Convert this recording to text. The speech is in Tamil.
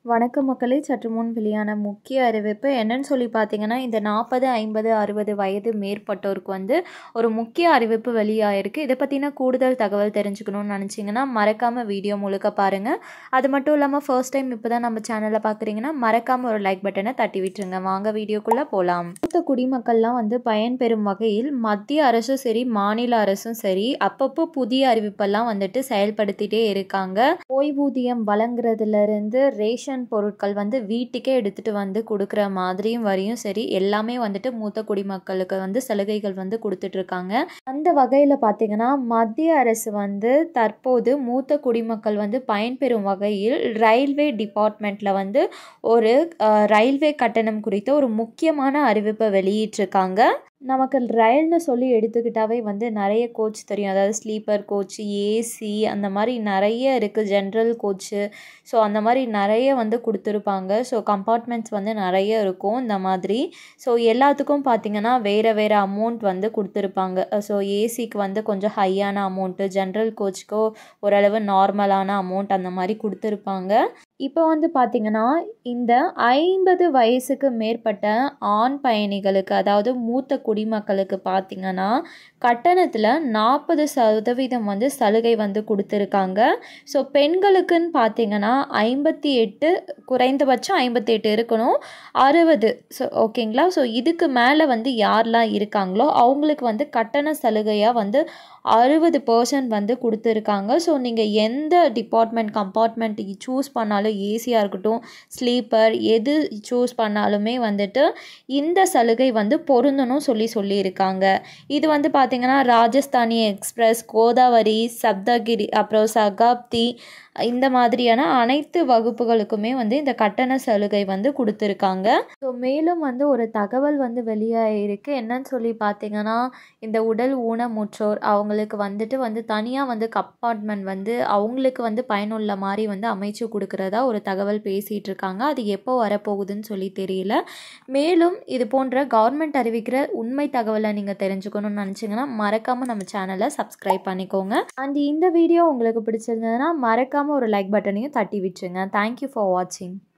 வணக்கம் மக்களே சற்று முன் வெளியான முக்கிய அறிவிப்பு என்னன்னு சொல்லி பார்த்தீங்கன்னா இந்த நாற்பது ஐம்பது அறுபது வயது மேற்பட்டோருக்கு வந்து ஒரு முக்கிய அறிவிப்பு வெளியாயிருக்கு இதை பற்றின கூடுதல் தகவல் தெரிஞ்சுக்கணும்னு நினச்சிங்கன்னா மறக்காமல் வீடியோ முழுக்க பாருங்கள் அது மட்டும் இல்லாமல் ஃபர்ஸ்ட் டைம் இப்போ தான் நம்ம சேனலை பார்க்குறீங்கன்னா மறக்காமல் ஒரு லைக் பட்டனை தட்டி விட்டுருங்க வாங்க வீடியோக்குள்ளே போகலாம் மூத்த குடிமக்கள்லாம் வந்து பயன்பெறும் வகையில் மத்திய அரசும் சரி மாநில அரசும் சரி அப்பப்போ புதிய அறிவிப்பெல்லாம் வந்துட்டு செயல்படுத்திட்டே இருக்காங்க ஓய்வூதியம் வழங்குறதுலேருந்து ரேஷன் பொருட்கள் வந்து வீட்டுக்கே எடுத்துகிட்டு வந்து கொடுக்குற மாதிரியும் வரியும் சரி எல்லாமே வந்துட்டு மூத்த குடிமக்களுக்கு வந்து சலுகைகள் வந்து கொடுத்துட்ருக்காங்க அந்த வகையில் பார்த்தீங்கன்னா மத்திய அரசு வந்து தற்போது மூத்த குடிமக்கள் வந்து பயன்பெறும் வகையில் ரயில்வே டிபார்ட்மெண்ட்டில் வந்து ஒரு அஹ், ரயில்வே கட்டணம் குறித்த ஒரு முக்கியமான அறிவிப்பை வெளியிட்டிருக்காங்க நமக்கு ரயில்னு சொல்லி எடுத்துக்கிட்டாவே வந்து நிறைய கோச் தெரியும் அதாவது ஸ்லீப்பர் கோச் ஏசி அந்த மாதிரி நிறைய இருக்குது ஜென்ரல் கோச்சு ஸோ அந்த மாதிரி நிறைய வந்து கொடுத்துருப்பாங்க ஸோ கம்பார்ட்மெண்ட்ஸ் வந்து நிறைய இருக்கும் இந்த மாதிரி ஸோ எல்லாத்துக்கும் பார்த்தீங்கன்னா வேறு வேறு அமௌண்ட் வந்து கொடுத்துருப்பாங்க ஸோ ஏசிக்கு வந்து கொஞ்சம் ஹையான அமௌண்ட்டு ஜென்ரல் கோச்சுக்கோ ஓரளவு நார்மலான அமௌண்ட் அந்த மாதிரி கொடுத்துருப்பாங்க இப்போ வந்து பார்த்தீங்கன்னா இந்த ஐம்பது வயசுக்கு மேற்பட்ட ஆண் பயணிகளுக்கு அதாவது மூத்த குடிமக்களுக்கு பார்த்தீங்கன்னா கட்டணத்தில் நாற்பது சதவீதம் வந்து சலுகை வந்து கொடுத்துருக்காங்க ஸோ பெண்களுக்குன்னு பார்த்தீங்கன்னா ஐம்பத்தி எட்டு குறைந்தபட்சம் ஐம்பத்தி எட்டு இருக்கணும் அறுபது ஸோ ஓகேங்களா ஸோ இதுக்கு மேலே வந்து யாரெல்லாம் இருக்காங்களோ அவங்களுக்கு வந்து கட்டண சலுகையாக வந்து அறுபது பர்சன்ட் வந்து கொடுத்துருக்காங்க ஸோ நீங்கள் எந்த டிபார்ட்மெண்ட் கம்பார்ட்மெண்ட் சூஸ் பண்ணாலும் ஏசியாக இருக்கட்டும் ஸ்லீப்பர் எது சூஸ் பண்ணாலுமே வந்துட்டு இந்த சலுகை வந்து பொருந்தணும் சொல்லி சொல்லியிருக்காங்க இது வந்து பார்த்திங்கன்னா ராஜஸ்தானி எக்ஸ்பிரஸ் கோதாவரி சப்தகிரி அப்புறம் சகாப்தி இந்த மாதிரியான அனைத்து வகுப்புகளுக்குமே வந்து இந்த கட்டண சலுகை வந்து கொடுத்துருக்காங்க ஸோ மேலும் வந்து ஒரு தகவல் வந்து வெளியாகிருக்கு என்னன்னு சொல்லி பார்த்தீங்கன்னா இந்த உடல் ஊனமுற்றோர் அவங்களுக்கு வந்துட்டு வந்து தனியாக வந்து கம்பார்ட்மெண்ட் வந்து அவங்களுக்கு வந்து பயனுள்ள மாதிரி வந்து அமைச்சு கொடுக்குறதா ஒரு தகவல் பேசிகிட்டு இருக்காங்க அது எப்போ வரப்போகுதுன்னு சொல்லி தெரியல மேலும் இது போன்ற கவர்மெண்ட் அறிவிக்கிற உண்மை தகவலை நீங்கள் தெரிஞ்சுக்கணும்னு நினச்சிங்கன்னா மறக்காமல் நம்ம சேனலை சப்ஸ்கிரைப் பண்ணிக்கோங்க அண்ட் இந்த வீடியோ உங்களுக்கு பிடிச்சிருந்ததுன்னா மறக்காமல் ஒரு லைக் பட்டனையும் தட்டி விட்டுருங்க தேங்க்யூ ஃபார் வாட்சிங்